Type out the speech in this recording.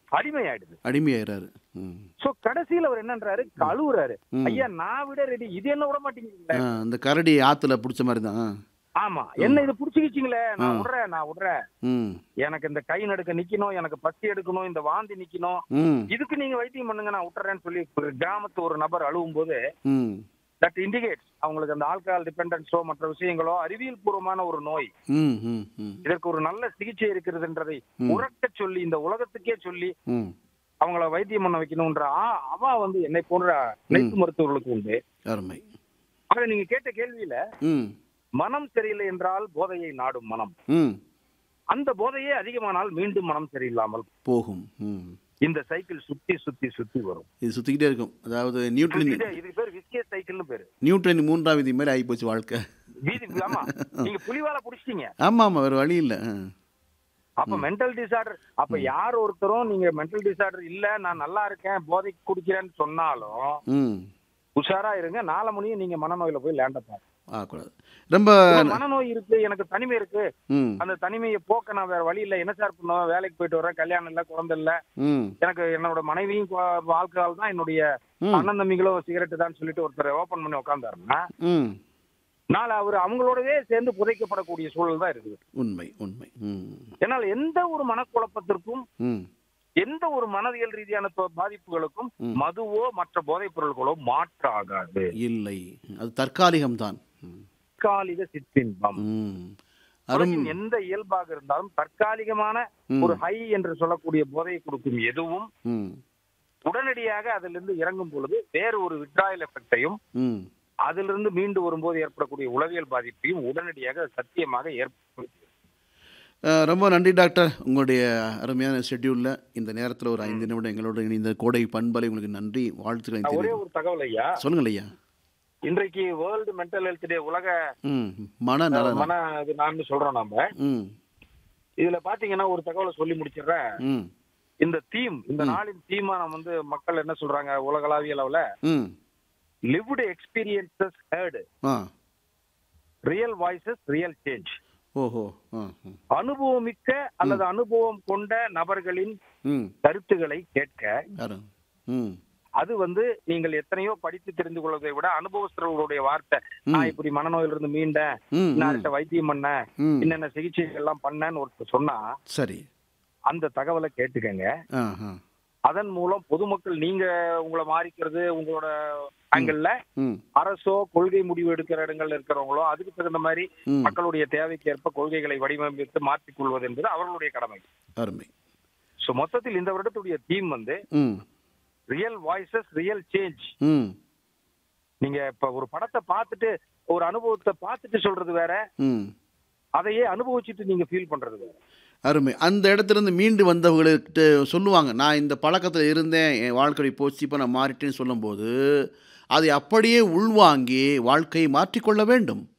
அடிமையாயிடுது அடிமையாயிறாரு ம் சோ கடைசியில அவர் என்னன்றாரு கழுவுறாரு ம். ஐயா நான் விட ரெடி இது என்ன விட மாட்டேங்குது ஆ, அந்த கரடி ஆத்துல பிடிச்ச மாதிரி தான் ஆ. ஆமா என்ன இது புடிச்சுக்கிச்சீங்களே நான் ஆ. விடுறேன் நான் விடுறேன் ம் எனக்கு இந்த கை நடுக்க நிக்கணும் எனக்கு பசி எடுக்கணும் இந்த வாந்தி நிக்கணும் ம் இதுக்கு நீங்க வைத்தியம் பண்ணுங்க நான் விட்டுறேன்னு சொல்லி ஒரு கிராமத்து ஒரு நபர் அழுவும் போது ம் தட் இண்டிகேட்ஸ் அவங்களுக்கு அந்த ஆல்கஹால் டிபெண்டன்ஸோ மற்ற விஷயங்களோ அறிவியல் பூர்வமான ஒரு நோய் ம் ம் ம் இதற்கு ஒரு நல்ல சிகிச்சை இருக்கிறதுன்றதை ம். உறக்க சொல்லி இந்த உலகத்துக்கே சொல்லி ம் அவங்கள வைத்தியம் பண்ண வைக்கணும்ன்ற ஆ- அவா வந்து என்னை போன்ற அனைத்து மருத்துவர்களுக்கு உண்டு அருமை ஆக நீங்க கேட்ட கேள்வியில ம் மனம் சரியில்லை என்றால் போதையை நாடும் மனம் ம் அந்த போதையே அதிகமானால் மீண்டும் மனம் சரியில்லாமல் போகும் ம் இந்த சைக்கிள் சுத்தி சுத்தி சுத்தி வரும் இது சுற்றிக்கிட்டே இருக்கும் அதாவது நியூட்டன் இது- இதுக்கு பேர் விஸ்கே சைக்கிள்னு பேரு நியூட்டன் மூன்றாம் விதி மாதிரி ஆகிப்போச்சு வாழ்க்கை வீதி ஆமா நீங்க புலிவால புடிச்சிட்டீங்க ஆமாம் ஆமாம் வேறு வழி இல்லை ஆ அப்ப மென்டல் டிசார்டர் அப்ப யார் ஒருத்தரும் நீங்க மென்டல் டிசார்டர் இல்ல நான் நல்லா இருக்கேன் போதைக்கு குடிக்கிறேன்னு சொன்னாலும் ம் உஷாரா இருங்க நாலு மணியும் நீங்க மனநோயில போய் லேண்ட பாருங்க ஆகக்கூடாது ரொம்ப மனநோய் இருக்கு எனக்கு தனிமை இருக்கு ம் அந்த தனிமையை போக்க நான் வேற வழி இல்ல என்ன சார் பண்ணுவேன் வேலைக்கு போயிட்டு வரேன் கல்யாணம் இல்ல குழந்தை இல்ல ம் எனக்கு என்னோட மனைவியும் ஆல்கஹால் தான் என்னுடைய ம் அண்ணன் தம்பிகளும் சிகரெட் தான் சொல்லிட்டு ஒருத்தர் ஓபன் பண்ணி உட்காந்தாருன்னா ம் நாளை அவர் அவங்களோடவே சேர்ந்து புதைக்கப்படக்கூடிய சூழல் தான் இருக்குது உண்மை உண்மை ம் ஏன்னால் எந்த ஒரு மனக்குழப்பத்திற்கும் ம் எந்த ஒரு மனதியல் ரீதியான தொ- பாதிப்புகளுக்கும் ம். மதுவோ மற்ற போதைப் பொருள்களோ மாற்றாகாது இல்லை அது தற்காலிகம்தான் ம் தற்காலிக சிற்றின்பம் ம் அரும் உலகின் எந்த இயல்பாக இருந்தாலும் தற்காலிகமான ம். ஒரு ஹை என்று சொல்லக்கூடிய போதையை கொடுக்கும் எதுவும் ம் உடனடியாக அதிலிருந்து இறங்கும் பொழுது வேறு ஒரு விட்ராயல் எஃபெக்டையும் ம் அதிலிருந்து மீண்டு வரும்போது ஏற்படக்கூடிய உளவியல் பாதிப்பையும் உடனடியாக சத்தியமாக ஏற்படுத்தும் அஹ், ரொம்ப நன்றி டாக்டர் உங்களுடைய அருமையான ஷெட்யூலில் இந்த நேரத்தில் ஒரு ஐந்து நிமிடம் எங்களோட இணைந்த கோடை பண்பலை உங்களுக்கு நன்றி வாழ்த்துக்களை ஒரே தெரிவிக்கிறேன். ஒரு தகவல் ஐயா சொல்லுங்கள் ஐயா இன்றைக்கு வேர்ல்டு மென்டல் ஹெல்த் டே உலக ம் மன நல மன இது நான் சொல்றோம் நாம ம் இதுல பாத்தீங்கன்னா ஒரு தகவலை சொல்லி முடிச்சிடுறேன் ம் இந்த தீம் இந்த நாளின் தீமா நம்ம வந்து மக்கள் என்ன சொல்றாங்க உலகளாவிய அளவுல hmm lived experiences heard ah real voices real change ஓஹோ ஆ ம். அனுபவமிக்க அல்லது அனுபவம் கொண்ட நபர்களின் ம் கருத்துக்களை கேட்க யாரு ம் அது வந்து நீங்கள் எத்தனையோ படித்து தெரிந்து கொள்வதை விட அனுபவஸ்தர்களுடைய வார்த்தை நான் இப்படி மனநோயிலிருந்து மீண்டேன் ம் ம் இன்னார்கிட்ட வைத்தியம் பண்ணேன் ம் என்னென்ன சிகிச்சைகள் எல்லாம் பண்ணேன்னு ஒருத்தர் சொன்னா சரி அந்த தகவலை கேட்டுக்கங்க ஆ ஆ அதன் மூலம் பொதுமக்கள் நீங்க உங்களை மாறிக்கிறது உங்களோட ஆங்கிள் ம் அரசோ கொள்கை முடிவு எடுக்கிற இடங்கள்ல இருக்கிறவங்களோ அதுக்கு தகுந்த மாதிரி ம் மக்களுடைய தேவைக்கு ஏற்ப கொள்கைகளை வடிவமைத்து மாற்றிக் கொள்வது என்பது அவர்களுடைய கடமை அருமை சோ மொத்தத்தில் இந்த வருடத்துடைய தீம் வந்து ம் ரியல் வாய்ஸஸ் ரியல் சேஞ்ச் ம் நீங்க இப்ப ஒரு படத்தை பார்த்துட்டு ஒரு அனுபவத்தை பார்த்துட்டு சொல்றது வேற ம் அதையே அனுபவிச்சுட்டு நீங்க ஃபீல் பண்றது வேற அருமை அந்த இடத்துலேருந்து மீண்டு வந்தவங்கள்கிட்ட சொல்லுவாங்க நான் இந்த பழக்கத்தில் இருந்தேன் என் வாழ்க்கை போச்சு இப்போ நான் மாறிட்டேன்னு சொல்லும்போது அதை அப்படியே உள்வாங்கி வாழ்க்கையை மாற்றிக்கொள்ள வேண்டும்